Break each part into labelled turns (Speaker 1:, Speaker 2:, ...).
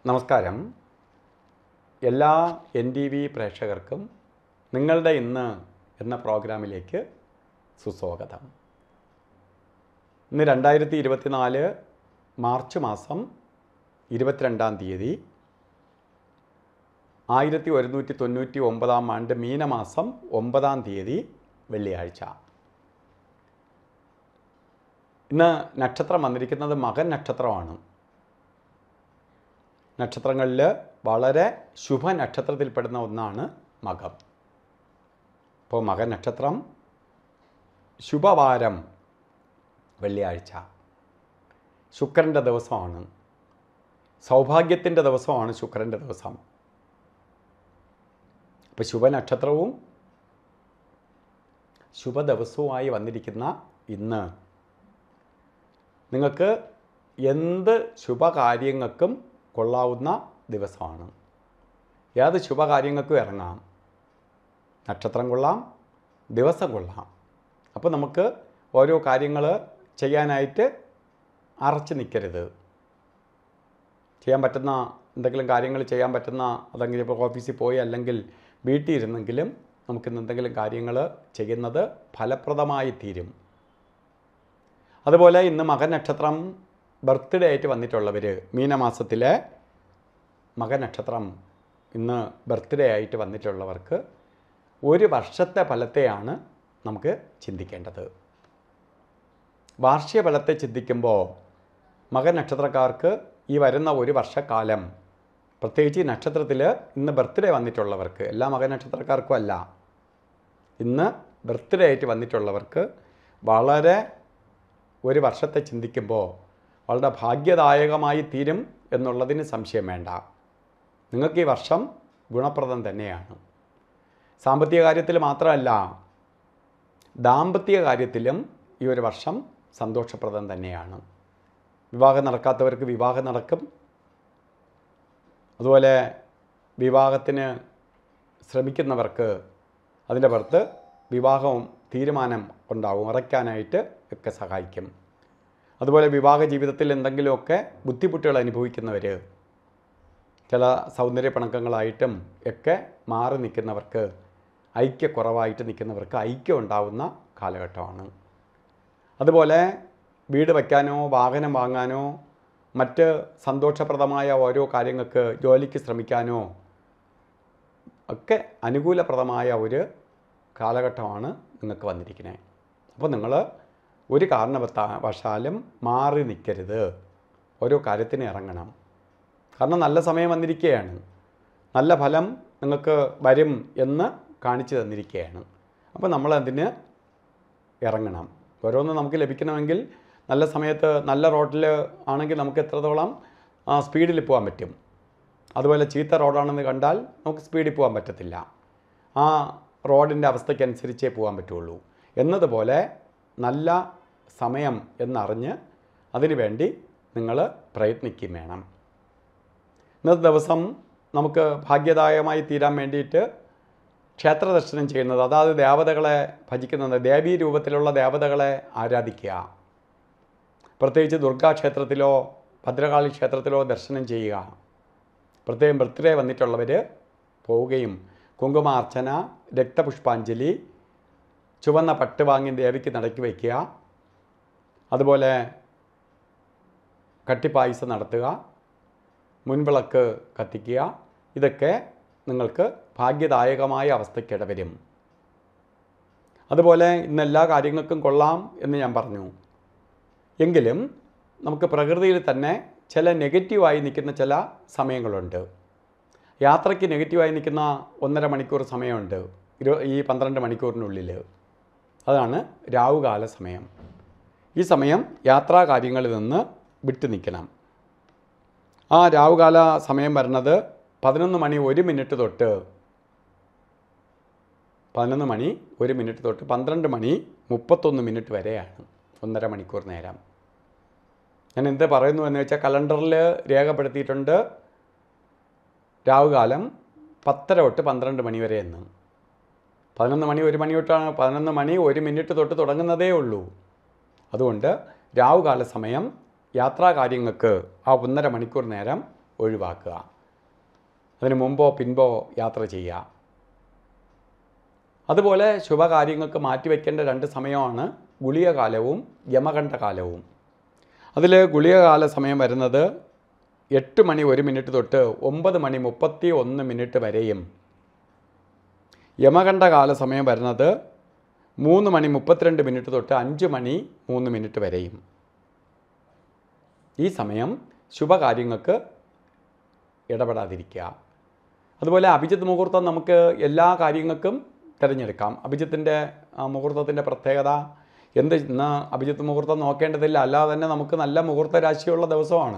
Speaker 1: നമസ്കാരം എല്ലാ N T V പ്രേക്ഷകർക്കും നിങ്ങളുടെ ഇന്ന് എന്ന പ്രോഗ്രാമിലേക്ക് സുസ്വാഗതം ഇന്ന് രണ്ടായിരത്തി ഇരുപത്തിനാല് മാർച്ച് മാസം ഇരുപത്തിരണ്ടാം തീയതി ആയിരത്തി ഒരുന്നൂറ്റി തൊണ്ണൂറ്റി ഒമ്പതാം ആണ്ട് മീനമാസം ഒമ്പതാം തീയതി വെള്ളിയാഴ്ച ഇന്ന് നക്ഷത്രം വന്നിരിക്കുന്നത് മകൻ നക്ഷത്രമാണ് നക്ഷത്രങ്ങളിൽ വളരെ ശുഭ നക്ഷത്രത്തിൽപ്പെടുന്ന ഒന്നാണ് മകം അപ്പോൾ മകൻ നക്ഷത്രം ശുഭവാരം വെള്ളിയാഴ്ച ശുക്രൻ്റെ ദിവസമാണ് സൗഭാഗ്യത്തിൻ്റെ ദിവസമാണ് ശുക്രൻ്റെ ദിവസം അപ്പോൾ ശുഭനക്ഷത്രവും ശുഭദിവസവുമായി വന്നിരിക്കുന്ന ഇന്ന് നിങ്ങൾക്ക് എന്ത് ശുഭകാര്യങ്ങൾക്കും കൊള്ളാവുന്ന ദിവസമാണ് ഏത് ശുഭകാര്യങ്ങൾക്കും ഇറങ്ങാം നക്ഷത്രം കൊള്ളാം ദിവസം കൊള്ളാം അപ്പോൾ നമുക്ക് ഓരോ കാര്യങ്ങൾ ചെയ്യാനായിട്ട് അറച്ചു നിൽക്കരുത് ചെയ്യാൻ പറ്റുന്ന എന്തെങ്കിലും കാര്യങ്ങൾ ചെയ്യാൻ പറ്റുന്ന അതെങ്കിലും ഇപ്പോൾ ഓഫീസിൽ പോയി അല്ലെങ്കിൽ വീട്ടിൽ ഇരുന്നെങ്കിലും നമുക്കിന്ന് എന്തെങ്കിലും കാര്യങ്ങൾ ചെയ്യുന്നത് ഫലപ്രദമായി തീരും അതുപോലെ ഇന്ന് മകൻ നക്ഷത്രം ബർത്ത്ഡേ ആയിട്ട് വന്നിട്ടുള്ളവർ മീനമാസത്തിലെ മകൻ നക്ഷത്രം ഇന്ന് ബർത്ത്ഡേ ആയിട്ട് വന്നിട്ടുള്ളവർക്ക് ഒരു വർഷത്തെ ഫലത്തെയാണ് നമുക്ക് ചിന്തിക്കേണ്ടത് വാർഷിക ഫലത്തെ ചിന്തിക്കുമ്പോൾ മകൻ നക്ഷത്രക്കാർക്ക് ഈ വരുന്ന ഒരു വർഷക്കാലം പ്രത്യേകിച്ച് ഈ നക്ഷത്രത്തിൽ ഇന്ന് ബർത്ത്ഡേ വന്നിട്ടുള്ളവർക്ക് എല്ലാ മകൻ നക്ഷത്രക്കാർക്കും അല്ല ഇന്ന് ബർത്ത്ഡേ ആയിട്ട് വന്നിട്ടുള്ളവർക്ക് വളരെ ഒരു വർഷത്തെ ചിന്തിക്കുമ്പോൾ വളരെ ഭാഗ്യദായകമായി തീരും എന്നുള്ളതിന് സംശയം വേണ്ട നിങ്ങൾക്ക് ഈ വർഷം ഗുണപ്രദം തന്നെയാണ് സാമ്പത്തിക കാര്യത്തിൽ മാത്രമല്ല ദാമ്പത്യ കാര്യത്തിലും ഈ ഒരു വർഷം സന്തോഷപ്രദം തന്നെയാണ് വിവാഹം നടക്കാത്തവർക്ക് വിവാഹം നടക്കും അതുപോലെ വിവാഹത്തിന് ശ്രമിക്കുന്നവർക്ക് അതിൻ്റെ പുറത്ത് വിവാഹവും തീരുമാനം ഉണ്ടാവും ഉറയ്ക്കാനായിട്ട് ഒക്കെ സഹായിക്കും അതുപോലെ വിവാഹ ജീവിതത്തിൽ എന്തെങ്കിലുമൊക്കെ ബുദ്ധിമുട്ടുകൾ അനുഭവിക്കുന്നവർ ചില സൗന്ദര്യ പിണക്കങ്ങളായിട്ടും ഒക്കെ മാറി നിൽക്കുന്നവർക്ക് ഐക്യക്കുറവായിട്ട് നിൽക്കുന്നവർക്ക് ഐക്യം ഉണ്ടാവുന്ന കാലഘട്ടമാണ് അതുപോലെ വീട് വയ്ക്കാനോ വാഹനം വാങ്ങാനോ മറ്റ് സന്തോഷപ്രദമായ ഓരോ കാര്യങ്ങൾക്ക് ജോലിക്ക് ശ്രമിക്കാനോ ഒക്കെ അനുകൂലപ്രദമായ ഒരു കാലഘട്ടമാണ് നിങ്ങൾക്ക് വന്നിരിക്കുന്നത് അപ്പോൾ നിങ്ങൾ ഒരു കാരണവശാലും മാറി നിൽക്കരുത് ഓരോ കാര്യത്തിന് ഇറങ്ങണം കാരണം നല്ല സമയം വന്നിരിക്കുകയാണ് നല്ല ഫലം നിങ്ങൾക്ക് വരും എന്ന് കാണിച്ചു തന്നിരിക്കുകയാണ് അപ്പോൾ നമ്മൾ അതിന് ഇറങ്ങണം ഓരോന്ന് നമുക്ക് ലഭിക്കണമെങ്കിൽ നല്ല സമയത്ത് നല്ല റോഡിൽ ആണെങ്കിൽ നമുക്ക് എത്രത്തോളം സ്പീഡിൽ പോകാൻ പറ്റും അതുപോലെ ചീത്ത റോഡാണെന്ന് കണ്ടാൽ നമുക്ക് സ്പീഡിൽ പോകാൻ പറ്റത്തില്ല ആ റോഡിൻ്റെ അവസ്ഥയ്ക്കനുസരിച്ചേ പോകാൻ പറ്റുള്ളൂ എന്നതുപോലെ നല്ല സമയം എന്നറിഞ്ഞ് അതിനു വേണ്ടി നിങ്ങൾ പ്രയത്നിക്കുകയും വേണം ഇന്നത്തെ ദിവസം നമുക്ക് ഭാഗ്യദായകമായി തീരാൻ വേണ്ടിയിട്ട് ക്ഷേത്ര ദർശനം ചെയ്യുന്നത് അതാത് ദേവതകളെ ഭജിക്കുന്നത് ദേവീ രൂപത്തിലുള്ള ദേവതകളെ ആരാധിക്കുക പ്രത്യേകിച്ച് ദുർഗാ ക്ഷേത്രത്തിലോ ഭദ്രകാളി ക്ഷേത്രത്തിലോ ദർശനം ചെയ്യുക പ്രത്യേകം ബർത്ത്ഡേ വന്നിട്ടുള്ളവർ പോവുകയും കുങ്കുമാർച്ചന രക്തപുഷ്പാഞ്ജലി ചുവന്ന പട്ട് വാങ്ങി ദേവിക്ക് നടക്കി വയ്ക്കുക അതുപോലെ കട്ടിപ്പായസം നടത്തുക മുൻവിളക്ക് കത്തിക്കുക ഇതൊക്കെ നിങ്ങൾക്ക് ഭാഗ്യദായകമായ അവസ്ഥയ്ക്ക് ഇടവരും അതുപോലെ ഇന്ന് എല്ലാ കാര്യങ്ങൾക്കും കൊള്ളാം എന്ന് ഞാൻ പറഞ്ഞു എങ്കിലും നമുക്ക് പ്രകൃതിയിൽ തന്നെ ചില നെഗറ്റീവായി നിൽക്കുന്ന ചില സമയങ്ങളുണ്ട് യാത്രയ്ക്ക് നെഗറ്റീവായി നിൽക്കുന്ന ഒന്നര മണിക്കൂർ സമയമുണ്ട് ഇരു ഈ പന്ത്രണ്ട് മണിക്കൂറിനുള്ളിൽ അതാണ് രാവുകാല സമയം ഈ സമയം യാത്രാ കാര്യങ്ങളിൽ നിന്ന് വിട്ടു നിൽക്കണം ആ രാവുകാല സമയം വരുന്നത് പതിനൊന്ന് മണി ഒരു മിനിറ്റ് തൊട്ട് പതിനൊന്ന് മണി ഒരു മിനിറ്റ് തൊട്ട് പന്ത്രണ്ട് മണി മുപ്പത്തൊന്ന് മിനിറ്റ് വരെയാണ് ഒന്നര മണിക്കൂർ നേരം ഞാൻ എന്ത് പറയുന്നു എന്ന് വെച്ചാൽ കലണ്ടറിൽ രേഖപ്പെടുത്തിയിട്ടുണ്ട് രാവുകാലം പത്തര തൊട്ട് പന്ത്രണ്ട് മണി വരെ എന്ന് പതിനൊന്ന് മണി ഒരു മണി തൊട്ടാണ് പതിനൊന്ന് മണി ഒരു മിനിറ്റ് തൊട്ട് തുടങ്ങുന്നതേ ഉള്ളൂ അതുകൊണ്ട് രാവുകാല സമയം യാത്രാ കാര്യങ്ങൾക്ക് ആ ഒന്നര മണിക്കൂർ നേരം ഒഴിവാക്കുക അതിന് മുമ്പോ പിൻപോ യാത്ര ചെയ്യുക അതുപോലെ ശുഭകാര്യങ്ങൾക്ക് മാറ്റിവെക്കേണ്ട രണ്ട് സമയമാണ് ഗുളികകാലവും യമകണ്ഠകാലവും അതിൽ ഗുളികകാല സമയം വരുന്നത് എട്ട് മണി ഒരു മിനിറ്റ് തൊട്ട് ഒമ്പത് മണി മുപ്പത്തി ഒന്ന് മിനിറ്റ് വരെയും യമകണ്ഠകാല സമയം വരുന്നത് മൂന്ന് മണി മുപ്പത്തിരണ്ട് മിനിറ്റ് തൊട്ട് അഞ്ച് മണി മൂന്ന് മിനിറ്റ് വരെയും ഈ സമയം ശുഭകാര്യങ്ങൾക്ക് ഇടപെടാതിരിക്കുക അതുപോലെ അഭിജിത്ത് മുഹൂർത്തം നമുക്ക് എല്ലാ കാര്യങ്ങൾക്കും തിരഞ്ഞെടുക്കാം അഭിജിത്തിൻ്റെ മുഹൂർത്തത്തിൻ്റെ പ്രത്യേകത എന്ത് ഇന്ന് അഭിജിത്ത് മുഹൂർത്തം നോക്കേണ്ടതില്ല അല്ലാതെ തന്നെ നമുക്ക് നല്ല മുഹൂർത്ത രാശിയുള്ള ദിവസമാണ്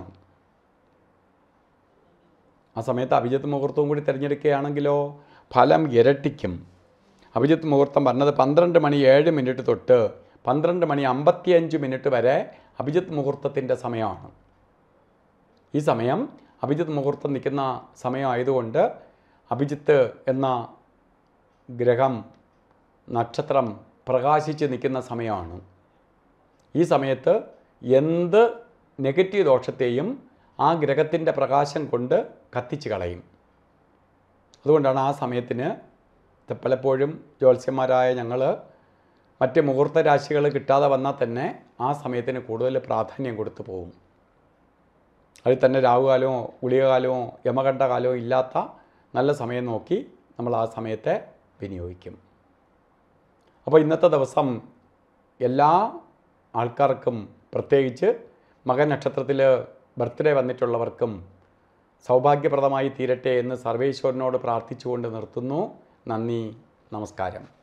Speaker 1: ആ സമയത്ത് അഭിജിത്ത് മുഹൂർത്തവും കൂടി തിരഞ്ഞെടുക്കുകയാണെങ്കിലോ ഫലം ഇരട്ടിക്കും അഭിജിത്ത് മുഹൂർത്തം പറഞ്ഞത് പന്ത്രണ്ട് മണി ഏഴ് മിനിറ്റ് തൊട്ട് പന്ത്രണ്ട് മണി അമ്പത്തിയഞ്ച് മിനിറ്റ് വരെ അഭിജിത്ത് മുഹൂർത്തത്തിൻ്റെ സമയമാണ് ഈ സമയം അഭിജിത്ത് മുഹൂർത്തം നിൽക്കുന്ന സമയമായതുകൊണ്ട് അഭിജിത്ത് എന്ന ഗ്രഹം നക്ഷത്രം പ്രകാശിച്ച് നിൽക്കുന്ന സമയമാണ് ഈ സമയത്ത് എന്ത് നെഗറ്റീവ് ദോഷത്തെയും ആ ഗ്രഹത്തിൻ്റെ പ്രകാശം കൊണ്ട് കത്തിച്ച് കളയും അതുകൊണ്ടാണ് ആ സമയത്തിന് ഇത് പലപ്പോഴും ജ്യോത്സ്യന്മാരായ ഞങ്ങൾ മറ്റ് മുഹൂർത്ത രാശികൾ കിട്ടാതെ വന്നാൽ തന്നെ ആ സമയത്തിന് കൂടുതൽ പ്രാധാന്യം കൊടുത്തു പോകും അതിൽ തന്നെ രാഹുകാലമോ ഗുളികകാലമോ യമകണ്ഠകാലമോ ഇല്ലാത്ത നല്ല സമയം നോക്കി നമ്മൾ ആ സമയത്തെ വിനിയോഗിക്കും അപ്പോൾ ഇന്നത്തെ ദിവസം എല്ലാ ആൾക്കാർക്കും പ്രത്യേകിച്ച് മകൻ നക്ഷത്രത്തിൽ ബർത്ത്ഡേ വന്നിട്ടുള്ളവർക്കും സൗഭാഗ്യപ്രദമായി തീരട്ടെ എന്ന് സർവേശ്വരനോട് പ്രാർത്ഥിച്ചുകൊണ്ട് നിർത്തുന്നു നന്ദി നമസ്കാരം